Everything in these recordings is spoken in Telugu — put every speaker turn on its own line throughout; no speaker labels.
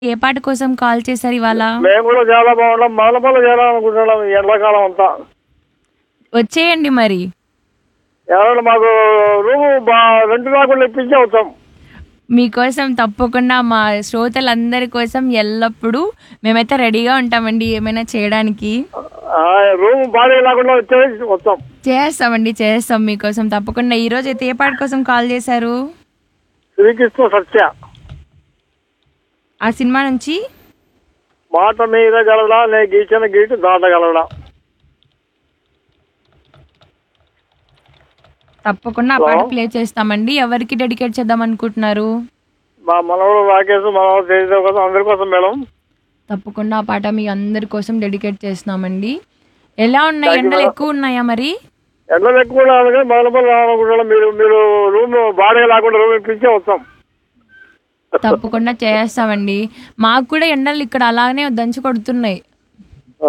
ఏ పాట కోసం కాల్ చేశారు ఇవాళ
మేము కూడా చాలా బాగున్నాం మలమల చేయాలనుకుంటున్నాం ఈ ఎండాకాలం అంతా
వచ్చేయండి మరి
ఎవరైనా మాకు రూము బా రెంట్ రాకుండా ఇప్పించి అవుతాం
మీకోసం తప్పకుండా మా శ్రోతలందరి కోసం ఎల్లప్పుడూ మేమైతే రెడీగా ఉంటామండి ఏమైనా చేయడానికి
ఆ, రూమ్ బాడీ లేకుండా వచ్చేసి వస్తాం
చేస్తామండి చేస్తాం మీకోసం తప్పకుండా ఈ రోజు అయితే ఏ పాట కోసం కాల్ చేశారు
శ్రీకృష్ణ సత్య
ఆ సినిమా నుంచి
మాట మీద గలడా నే గీచిన గీటు దాటగలడా
తప్పకుండా ఆ పాట ప్లే చేస్తామండి ఎవరికి డెడికేట్ చేద్దాం అనుకుంటున్నారు
మా మనవడు రాకేష్ మనవడు తేజ కోసం అందరి కోసం మేడం
తప్పకుండా ఆ పాట మీ అందరి కోసం డెడికేట్ చేస్తున్నామండి ఎలా ఉన్నాయి ఎండలు ఎక్కువ ఉన్నాయా మరి
ఎండలు ఎక్కువ కానీ మలమల రావాలనుకుంటున్నాం మీరు మీరు రూమ్ బాడీ లేకుండా రూమ్ ఇప్పించి వస్తాం
తప్పకుండా చేస్తామండి మాకు కూడా ఎండలు ఇక్కడ అలానే దంచి కొడుతున్నాయి
ఆ.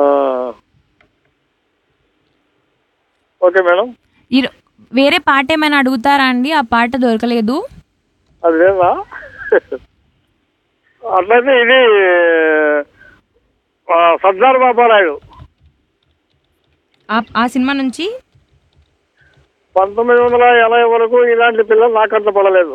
ఓకే మేడం
ఈ రో- వేరే పాట ఏమైనా అడుగుతారా అండి ఆ పాట దొరకలేదు
అది లేదా అట్లయితే ఇది ఆ, సర్దార్ బాబారాయుడు
ఆ- ఆ సినిమా నుంచి
పంతొమ్మిది వందల ఎనభై వరకు ఇలాంటి పిల్లలు నాకంత పడలేదు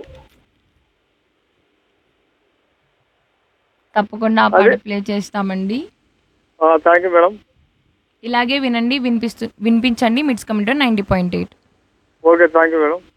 తప్పకుండా ఆ పాట ప్లే చేస్తామండి
థ్యాంక్ యూ మేడం
ఇలాగే వినండి వినిపిస్తు వినిపించండి మిట్స్ కమిటర్ ninety point eight
okay thank you madam